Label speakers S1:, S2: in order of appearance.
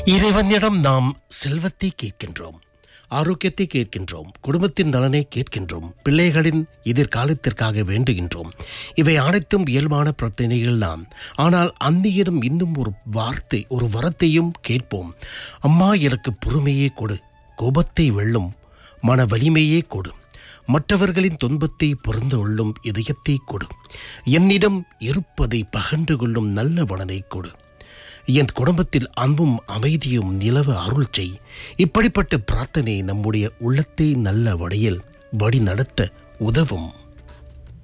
S1: இறைவனிடம் நாம் செல்வத்தை கேட்கின்றோம் ஆரோக்கியத்தை கேட்கின்றோம் குடும்பத்தின் நலனை கேட்கின்றோம் பிள்ளைகளின் எதிர்காலத்திற்காக வேண்டுகின்றோம் இவை அனைத்தும் இயல்பான பிரச்சனைகள் தான் ஆனால் அந்நியிடம் இன்னும் ஒரு வார்த்தை ஒரு வரத்தையும் கேட்போம் அம்மா எனக்கு பொறுமையே கொடு கோபத்தை வெல்லும் மன வலிமையே கொடு மற்றவர்களின் துன்பத்தை பொருந்து கொள்ளும் இதயத்தை கொடு என்னிடம் இருப்பதை பகண்டு கொள்ளும் நல்ல மனதை கொடு என் குடும்பத்தில் அன்பும் அமைதியும் நிலவ அருள் செய் இப்படிப்பட்ட பிரார்த்தனை நம்முடைய உள்ளத்தை நல்ல வழியில் வழி நடத்த உதவும்